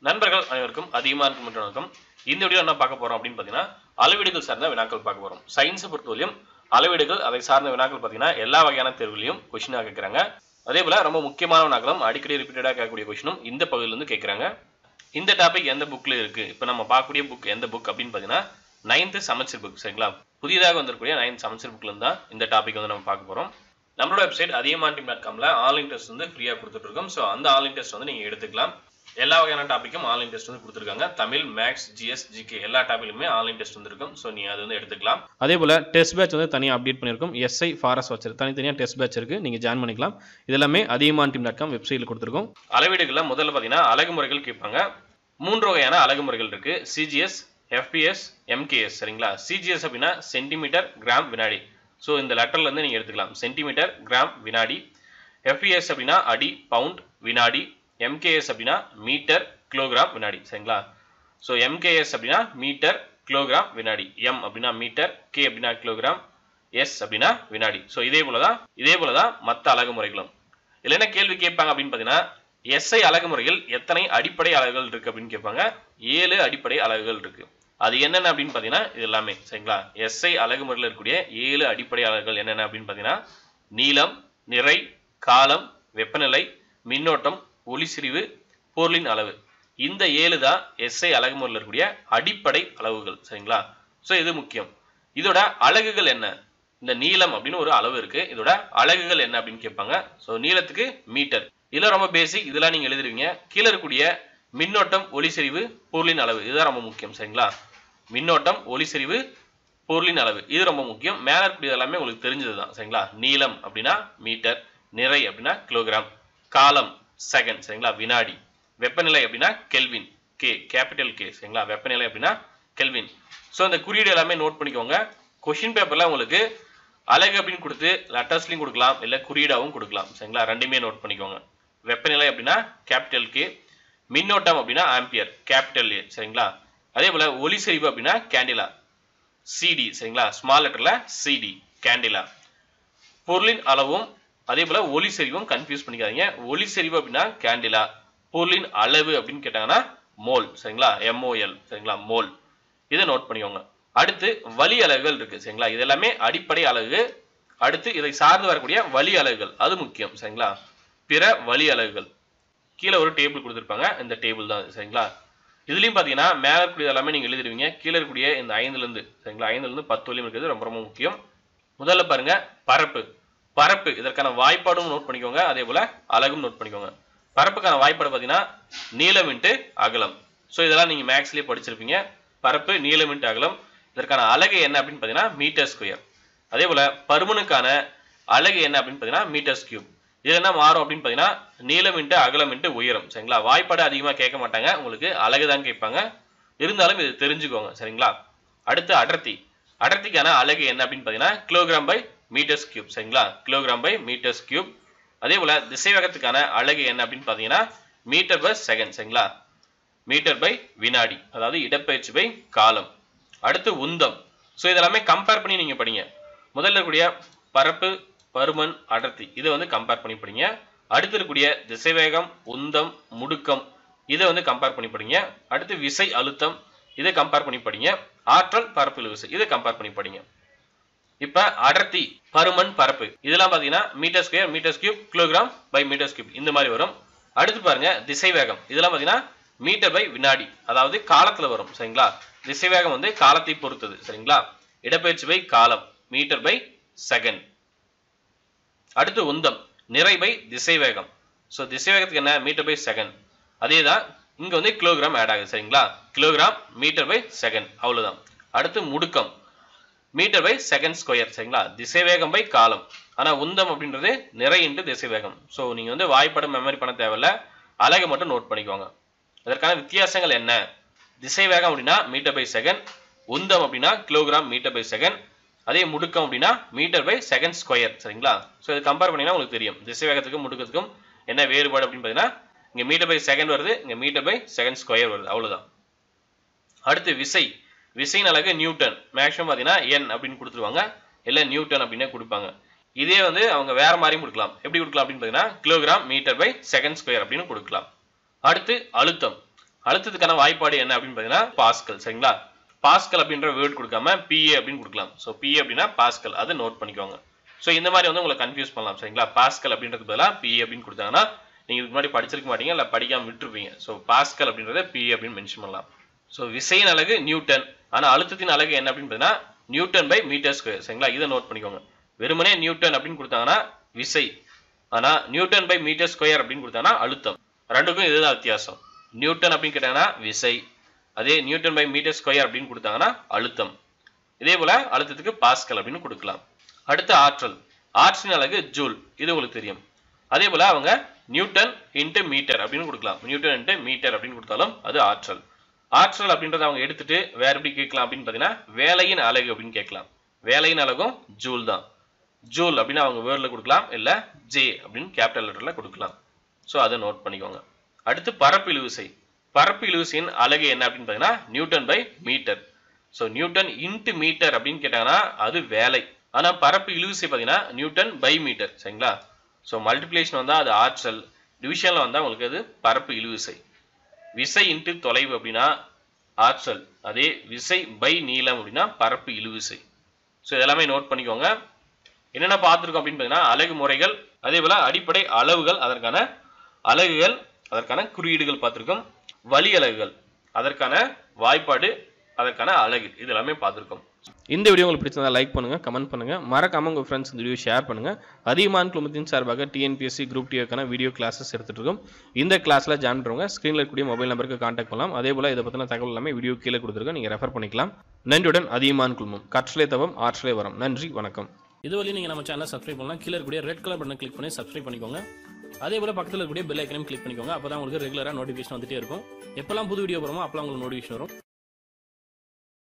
நண்பர்கள் அனைவருக்கும் அதிகமாக இருக்கும் என்ற வணக்கம் இந்த வீடியோ என்ன பார்க்க போறோம் அப்படின்னு பார்த்தீங்கன்னா அளவீடுகள் சார்ந்த வினாக்கள் பார்க்க போறோம் சயின்ஸை பொறுத்தவரையும் அளவீடுகள் அதை சார்ந்த வினாக்கள் பார்த்தீங்கன்னா எல்லா வகையான தேர்வுலையும் கொஷினாக கேட்குறாங்க அதே போல ரொம்ப முக்கியமான வினாக்களும் அடிக்கடி ரிப்பீட்டடாக கேட்கக்கூடிய கொஷினும் இந்த பகுதியிலிருந்து கேட்குறாங்க இந்த டாபிக் எந்த புக்ல இருக்கு இப்போ நம்ம பார்க்கக்கூடிய புக் எந்த புக் அப்படின்னு பார்த்தீங்கன்னா நைன்த்து சமச்சீர் புக் சரிங்களா புதிதாக வந்திருக்கக்கூடிய நைன்த் சமச்சீர் புக்ல இருந்து தான் இந்த டாபிக் வந்து நம்ம பார்க்க போறோம் நம்மளோட வெப்சைட் அதிகமான டீம் டாட் காம்ல ஆன்லைன் டெஸ்ட் வந்து ஃப்ரீயாக கொடுத்துட்டு இருக்கோம் ஸோ அந்த ஆன்லைன் டெஸ்ட் வந்து நீங்கள் எடுத்துக்கலாம் எல்லா வகையான டாப்பிக்கும் ஆன்லைன் டெஸ்ட் வந்து கொடுத்துருக்காங்க தமிழ் மேக்ஸ் ஜிஎஸ் ஜிகே எல்லா டாப்பிலுமே ஆன்லைன் டெஸ்ட் வந்து இருக்கும் ஸோ நீ அது வந்து எடுத்துக்கலாம் அதே போல் டெஸ்ட் பேட்ச் வந்து தனியாக அப்டேட் பண்ணியிருக்கோம் எஸ்ஐ ஃபாரஸ் வச்சு தனித்தனியாக டெஸ்ட் பேட்ச் இருக்குது நீங்கள் ஜாயின் பண்ணிக்கலாம் இது எல்லாமே அதிகமான டீம் டாட் காம் வெப்சைட்டில் கொடுத்துருக்கோம் அளவீடுகளில் முதல்ல பார்த்தீங்கன்னா அழகு முறைகள் கேட்பாங்க மூன்று வகையான அழகு முறைகள் இருக்கு சிஜிஎஸ் எஃபிஎஸ் எம்கேஎஸ் சரிங்களா சிஜிஎஸ் அப்படின்னா சென்டிமீட்டர் கிராம் வினாடி ஸோ இந்த லெட்டர்ல இருந்து நீங்கள் எடுத்துக்கலாம் சென்டிமீட்டர் கிராம் வினாடி எஃபிஎஸ் அப்படின்னா அடி பவுண்ட் வினாடி எம்கேஎஸ் அப்படின்னா மீட்டர் கிலோகிராம் வினாடி சரிங்களா ஸோ எம்கேஎஸ் அப்படின்னா மீட்டர் கிலோகிராம் வினாடி எம் அப்படின்னா மீட்டர் கே அப்படின்னா கிலோகிராம் எஸ் அப்படின்னா வினாடி ஸோ இதே போல தான் இதே போல தான் மற்ற அழகு முறைகளும் இதில் என்ன கேள்வி கேட்பாங்க அப்படின்னு பார்த்தீங்கன்னா எஸ்ஐ அழகு முறையில் எத்தனை அடிப்படை அலகுகள் இருக்கு அப்படின்னு கேட்பாங்க ஏழு அடிப்படை அலகுகள் இருக்கு அது என்னென்ன அப்படின்னு பார்த்தீங்கன்னா இது எல்லாமே சரிங்களா எஸ்ஐ அழகு முறையில் இருக்கக்கூடிய ஏழு அடிப்படை அலகுகள் என்னென்ன அப்படின்னு பார்த்தீங்கன்னா நீளம் நிறை காலம் வெப்பநிலை மின்னோட்டம் ஒளிசிரிவு பொருளின் அளவு இந்த ஏழு தான் எஸ்ஐ அழகு முறையில் இருக்கக்கூடிய அடிப்படை அளவுகள் சரிங்களா ஸோ இது முக்கியம் இதோட அலகுகள் என்ன இந்த நீளம் அப்படின்னு ஒரு அளவு இருக்கு இதோட அலகுகள் என்ன அப்படின்னு கேட்பாங்க ஸோ நீளத்துக்கு மீட்டர் இதெல்லாம் ரொம்ப பேசிக் இதெல்லாம் நீங்க எழுதிருவீங்க கீழே இருக்கக்கூடிய மின்னோட்டம் ஒளிசெறிவு பொருளின் அளவு இதுதான் ரொம்ப முக்கியம் சரிங்களா மின்னோட்டம் ஒளிசெறிவு பொருளின் அளவு இது ரொம்ப முக்கியம் மேல இருக்கக்கூடியது எல்லாமே உங்களுக்கு தெரிஞ்சது தான் சரிங்களா நீளம் அப்படின்னா மீட்டர் நிறை அப்படின்னா கிலோகிராம் காலம் செகண்ட் சரிங்களா வினாடி வெப்பநிலை அப்படின்னா கெல்வின் கே கேபிட்டல் கே சரிங்களா வெப்பநிலை அப்படின்னா கெல்வின் ஸோ இந்த குறியீடு எல்லாமே நோட் பண்ணிக்கோங்க கொஷின் பேப்பர்ல உங்களுக்கு அழகு அப்படின்னு கொடுத்து லெட்டர்ஸ்லையும் கொடுக்கலாம் இல்லை குறியீடாகவும் கொடுக்கலாம் சரிங்களா ரெண்டுமே நோட் பண்ணிக்கோங்க வெப்பநிலை அப்படின்னா கேபிட்டல் கே மின்னோட்டம் அப்படின்னா ஆம்பியர் கேபிட்டல் ஏ சரிங்களா அதே போல ஒளி செறிவு அப்படின்னா கேண்டிலா சிடி சரிங்களா ஸ்மால் லெட்டர்ல சிடி கேண்டிலா பொருளின் அளவும் அதே போல ஒளி செறிவும் கன்ஃபியூஸ் பண்ணிக்காதீங்க ஒளி செறிவு அப்படின்னா கேண்டிலா பொருளின் அளவு அப்படின்னு கேட்டாங்கன்னா மோல் சரிங்களா எம்ஓஎல் சரிங்களா மோல் இதை நோட் பண்ணிக்கோங்க அடுத்து வழி அலகுகள் இருக்கு சரிங்களா இது எல்லாமே அடிப்படை அலகு அடுத்து இதை சார்ந்து வரக்கூடிய வழி அலகுகள் அது முக்கியம் சரிங்களா பிற வழி அலகுகள் கீழே ஒரு டேபிள் கொடுத்துருப்பாங்க இந்த டேபிள் தான் இது, சரிங்களா இதுலயும் பாத்தீங்கன்னா மேல இருக்கக்கூடிய எல்லாமே நீங்க எழுதிடுவீங்க கீழே இருக்கக்கூடிய இந்த ஐந்துல இருந்து சரிங்களா ஐந்துல இருந்து பத்து வரையும் இருக்கிறது ரொம்ப ரொம்ப முக்கியம் முதல்ல பாருங்க பரப்பு பரப்பு இதற்கான வாய்ப்பாடும் நோட் பண்ணிக்கோங்க அதே போல அலகும் நோட் பண்ணிக்கோங்க பரப்புக்கான வாய்ப்பாடு பார்த்தீங்கன்னா நீளம் இன்ட்டு அகலம் ஸோ இதெல்லாம் நீங்கள் மேக்ஸ்லேயே படிச்சிருப்பீங்க பரப்பு நீளம் இன்ட்டு அகலம் இதற்கான அலகு என்ன அப்படின்னு பார்த்தீங்கன்னா மீட்டர் ஸ்கொயர் அதே போல் பருமனுக்கான அலகு என்ன அப்படின்னு பார்த்தீங்கன்னா மீட்டர்ஸ் கியூப் இது என்ன மாறும் அப்படின்னு பார்த்தீங்கன்னா நீளம் இன்ட்டு அகலம் இன்ட்டு உயரம் சரிங்களா வாய்ப்பாடு அதிகமாக கேட்க மாட்டாங்க உங்களுக்கு அலகு தான் கேட்பாங்க இருந்தாலும் இது தெரிஞ்சுக்கோங்க சரிங்களா அடுத்து அடர்த்தி அடர்த்திக்கான அலகு என்ன அப்படின்னு பார்த்தீங்கன்னா கிலோகிராம் பை மீட்டர்ஸ் கியூப் சரிங்களா கிலோகிராம் பை மீட்டர்ஸ் கியூப் அதே போல திசைவேகத்துக்கான அலகு என்ன அப்படின்னு பார்த்தீங்கன்னா மீட்டர் பை செகண்ட் சரிங்களா மீட்டர் பை வினாடி அதாவது இடப்பெயர்ச்சி பை காலம் அடுத்து உந்தம் ஸோ இதெல்லாமே கம்பேர் பண்ணி நீங்கள் படிங்க முதல்ல இருக்கக்கூடிய பரப்பு பருமன் அடர்த்தி இதை வந்து கம்பேர் பண்ணி படிங்க அடுத்து இருக்கக்கூடிய திசைவேகம் உந்தம் முடுக்கம் இதை வந்து கம்பேர் பண்ணி படிங்க அடுத்து விசை அழுத்தம் இதை கம்பேர் பண்ணி படிங்க ஆற்றல் பரப்பு விசை இதை கம்பேர் பண்ணி படிங்க இப்ப அடர்த்தி பருமன் பரப்பு இதெல்லாம் பாத்தீங்கன்னா metre square metre cube kilogram by metre cube இந்த மாதிரி வரும் அடுத்து பாருங்க திசைவேகம் இதெல்லாம் பாத்தீங்கன்னா மீட்டர் பை வினாடி அதாவது காலத்துல வரும் சரிங்களா திசைவேகம் வந்து காலத்தை பொறுத்தது சரிங்களா இடப்பெயர்ச்சி பை காலம் மீட்டர் பை செகண்ட் அடுத்து உந்தம் நிறை பை திசைவேகம் ஸோ திசைவேகத்துக்கு என்ன மீட்டர் பை செகண்ட் அதே தான் இங்க வந்து கிலோகிராம் ஆட் ஆகுது சரிங்களா கிலோகிராம் மீட்டர் பை செகண்ட் அவ்வளவுதான் அடுத்து முடுக்கம் மீட்டர் பை செகண்ட் ஸ்கொயர் சரிங்களா திசைவேகம் பை காலம் ஆனா உந்தம் அப்படின்றது நிறை இன்ட்டு திசைவேகம் ஸோ நீங்க வந்து வாய்ப்பாடு மெமரி பண்ண தேவையில்ல அழகை மட்டும் நோட் பண்ணிக்கோங்க இதற்கான வித்தியாசங்கள் என்ன திசைவேகம் அப்படின்னா மீட்டர் பை செகண்ட் உந்தம் அப்படின்னா கிலோகிராம் மீட்டர் பை செகண்ட் அதே முடுக்கம் அப்படின்னா மீட்டர் பை செகண்ட் ஸ்கொயர் சரிங்களா ஸோ இது கம்பேர் பண்ணீங்கன்னா உங்களுக்கு தெரியும் திசைவேகத்துக்கும் முடுக்கத்துக்கும் என்ன வேறுபாடு அப்படின்னு பார்த்தீங்கன்னா இங்கே மீட்டர் பை செகண்ட் வருது இங்கே மீட்டர் பை செகண்ட் ஸ்கொயர் வருது அவ்வளவுதான் அடுத்து விசை விசையின் அலகு நியூட்டன் மேக்ஸிமம் பார்த்தீங்கன்னா என் அப்படின்னு கொடுத்துருவாங்க இல்லை நியூட்டன் அப்படின்னே கொடுப்பாங்க இதே வந்து அவங்க வேற மாதிரியும் கொடுக்கலாம் எப்படி கொடுக்கலாம் அப்படின்னு பார்த்தீங்கன்னா kilogram metre by second square அப்படின்னு கொடுக்கலாம் அடுத்து அழுத்தம் அழுத்தத்துக்கான வாய்ப்பாடு என்ன அப்படின்னு பார்த்தீங்கன்னா பாஸ்கல் சரிங்களா பாஸ்கல் அப்படின்ற வேர்ட் கொடுக்காம பிஏ அப்படின்னு கொடுக்கலாம் ஸோ பிஏ அப்படின்னா பாஸ்கல் அதை நோட் பண்ணிக்கோங்க ஸோ இந்த மாதிரி வந்து உங்களை கன்ஃபியூஸ் பண்ணலாம் சரிங்களா பாஸ்கல் அப்படின்றது பதிலாக பிஏ அப்படின்னு கொடுத்தாங்கன்னா நீங்கள் இதுக்கு முன்னாடி படிச்சிருக்க மாட்டீங்க இல்லை படிக்காமல் விட்டுருப்பீங்க ஸோ பாஸ்கல் அப்படின்றத பிஏ அப்படின்னு மென்ஷன் பண்ணலாம் ஸோ விசையின் அலகு நியூட்டன் ஆனால் அழுத்தத்தின் அலகு என்ன அப்படின்னு பார்த்தீங்கன்னா நியூட்டன் பை மீட்டர் ஸ்கொயர் சரிங்களா இதை நோட் பண்ணிக்கோங்க வெறுமனே நியூட்டன் அப்படின்னு கொடுத்தாங்கன்னா விசை ஆனால் நியூட்டன் பை மீட்டர் ஸ்கொயர் அப்படின்னு கொடுத்தாங்கன்னா அழுத்தம் ரெண்டுக்கும் இதுதான் வித்தியாசம் நியூட்டன் அப்படின்னு கேட்டாங்கன்னா விசை அதே நியூட்டன் பை மீட்டர் ஸ்கொயர் அப்படின்னு கொடுத்தாங்கன்னா அழுத்தம் இதே போல அழுத்தத்துக்கு பாஸ்கல் அப்படின்னு கொடுக்கலாம் அடுத்து ஆற்றல் ஆற்றலின் அலகு ஜூல் இது உங்களுக்கு தெரியும் அதே போல அவங்க நியூட்டன் இன்ட்டு மீட்டர் அப்படின்னு கொடுக்கலாம் நியூட்டன் இன்ட்டு மீட்டர் அப்படின்னு கொடுத்தாலும் அது ஆற்றல் ஆற்றல் அப்படின்றத அவங்க எடுத்துட்டு வேற எப்படி கேட்கலாம் அப்படின்னு பார்த்தீங்கன்னா வேலையின் அலகு அப்படின்னு கேட்கலாம் வேலையின் அலகும் ஜூல் தான் ஜூல் அப்படின்னு அவங்க வேர்டில் கொடுக்கலாம் இல்லை ஜே அப்படின்னு கேபிட்டல் லெட்டரில் கொடுக்கலாம் ஸோ அதை நோட் பண்ணிக்கோங்க அடுத்து பரப்பு இழுவிசை பரப்பு இழுவிசையின் அலகு என்ன அப்படின்னு பார்த்தீங்கன்னா newton by metre so newton into metre அப்படின்னு கேட்டாங்கன்னா அது வேலை ஆனால் பரப்பு இழுவிசை பார்த்தீங்கன்னா நியூட்டன் பை மீட்டர் சரிங்களா ஸோ மல்டிப்ளிகேஷன் வந்தால் அது ஆற்றல் டிவிஷனில் வந்தால் உங்களுக்கு அது பரப்பு இழுவிசை விசை இன்ட்டு தொலைவு அப்படின்னா ஆற்றல் அதே விசை பை நீளம் அப்படின்னா பரப்பு இழுவிசை ஸோ இதெல்லாமே நோட் பண்ணிக்கோங்க என்னென்ன பார்த்துருக்கோம் அப்படின்னு பார்த்தீங்கன்னா அலகு முறைகள் அதே போல் அடிப்படை அளவுகள் அதற்கான அலகுகள் அதற்கான குறியீடுகள் பார்த்துருக்கோம் வழி அலகுகள் அதற்கான வாய்ப்பாடு அதற்கான அலகு இது எல்லாமே பார்த்துருக்கோம் இந்த வீடியோ உங்களுக்கு பிடிச்சிருந்தா லைக் பண்ணுங்க கமெண்ட் பண்ணுங்க மறக்காம உங்க ஃப்ரெண்ட்ஸ் இந்த வீடியோ ஷேர் பண்ணுங்க அதிகமான குழுமத்தின் சார்பாக டிஎன்பிஎஸ்சி குரூப் டிக்கான வீடியோ கிளாஸஸ் எடுத்துட்டு இருக்கோம் இந்த கிளாஸ்ல ஜாயின் பண்ணுறவங்க ஸ்க்ரீனில் இருக்கக்கூடிய மொபைல் நம்பருக்கு கான்டாக்ட் பண்ணலாம் அதே போல இதை பத்தின தகவல் எல்லாமே வீடியோ கீழே கொடுத்துருக்கோம் நீங்க ரெஃபர் பண்ணிக்கலாம் நன்றியுடன் அதிகமான குழுமம் கற்றலே தவம் ஆற்றலே வரம் நன்றி வணக்கம் இதுவரை நீங்க நம்ம சேனலை சப்ஸ்கிரைப் பண்ணலாம் கீழே இருக்கக்கூடிய ரெட் கலர் பட்டன் கிளிக் பண்ணி சப்ஸ்கிரைப் பண்ணிக்கோங்க அதே போல பக்கத்தில் இருக்கக்கூடிய பெல் ஐக்கனையும் கிளிக் பண்ணிக்கோங்க அப்பதான் உங்களுக்கு ரெகுலரா நோட்டிஃபிகேஷன் வந்துட்டே இருக்கும் எப்பெல்லாம் புது வீடியோ போறோமோ அப்பெல்லாம் உங்களுக்கு நோட்டிஃபிகேஷன் வரும்